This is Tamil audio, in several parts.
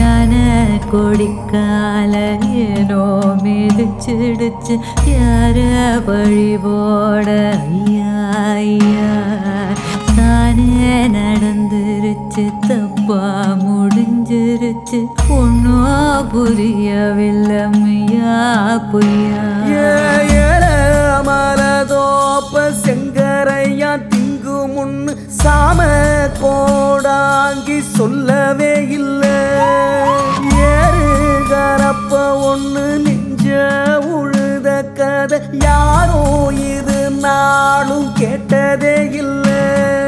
ஞான கொடிக்கால ஏனோ மிதிச்சிடுச்சு யார வழி போட ஐயா ஐயா தானே நடந்துருச்சு தப்பா முடிஞ்சிருச்சு ஒன்னும் புரியவில்லை மையா பொய்யா மலதோப்ப செங்கரையா திங்கு முன்னு சாம கோடாங்கி சொல்லவே இல்லை ஏறுகரப்ப ஒண்ணு நெஞ்ச உழுத கதை யாரோ இது நாளும் கேட்டதே இல்லை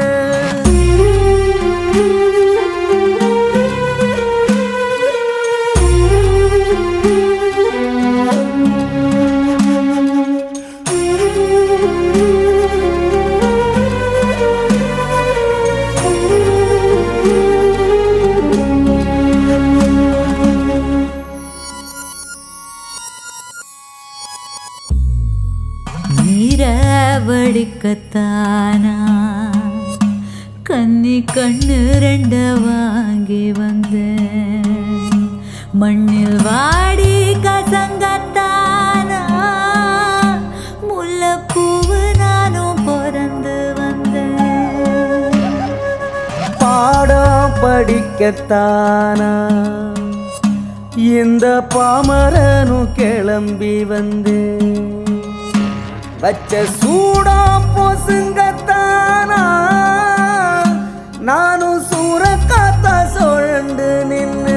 நீரவடிக்கத்தானா கன்னி கண்ணு ரெண்ட வாங்கி வந்தேன் மண்ணில் வாடி கசங்கத்தானா முல்லைப்பூவு நானும் பிறந்து வந்தேன் பாடம் படிக்கத்தானா இந்த பாமரனும் கிளம்பி வந்து வச்ச சூடா பொசுங்கத்தானா நானும் சூறக்காத்தா சுழண்டு நின்று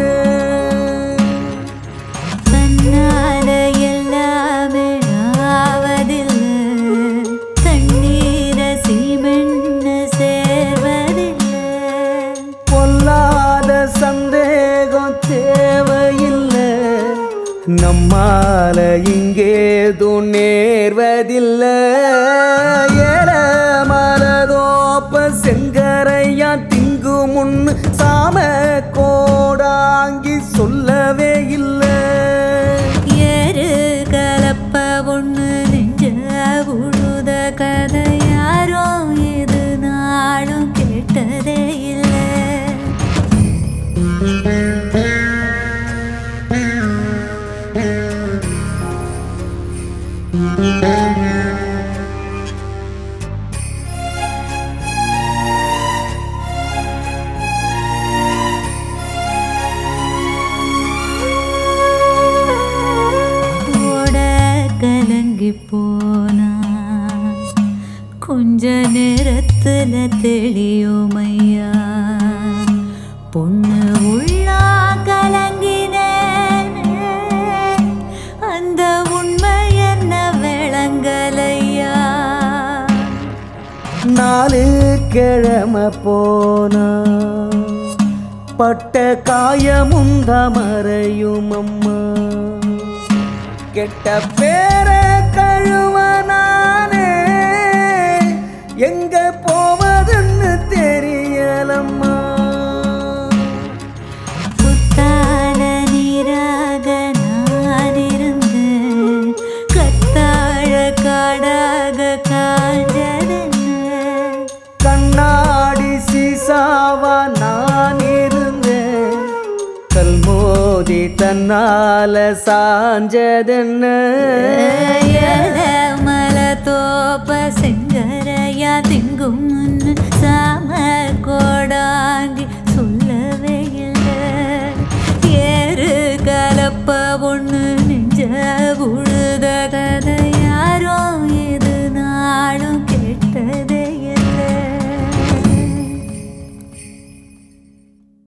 தன்னால எல்லாமே ஆவதில்லை தண்ணீர சீமெண்ணு சேர்வதில்லை பொல்லாத சந்தேகம் தேவையில்லை நம்மால இங்கேதும் நேர்வதில்லை ஏல மரதோப்ப செங்கரையா திங்கு முன்னு சாம கோடாங்கி சொல்லவே இல்லை ஏறு கலப்ப ஒண்ணு நெஞ்ச உழுத கதை யாரும் இது நாளும் கேட்டதே இல்லை ஓட கலங்கி போனா கொஞ்ச நேரத்துல தெளியுமையா பொண்ணு உள்ளா கலங்கினேன் அந்த உண்மை என்ன விளங்கலையா நாலு கிழமை போனா பட்ட காயமுந்த மறையும் அம்மா கெட்ட பேர கழுவ நானே எங்க போவதுன்னு தெரியலம்மா புத்தால நீராக நான் இருந்தேன் கத்தாழ காடாக காஞ்சதென்ன கண்ணாடி சீசாவா நான் இருந்தேன் கல்மோதி தன்னால சாஞ்சதென்ன மல தோப்ப செங்கரையா திங்கும் முன்னு சாம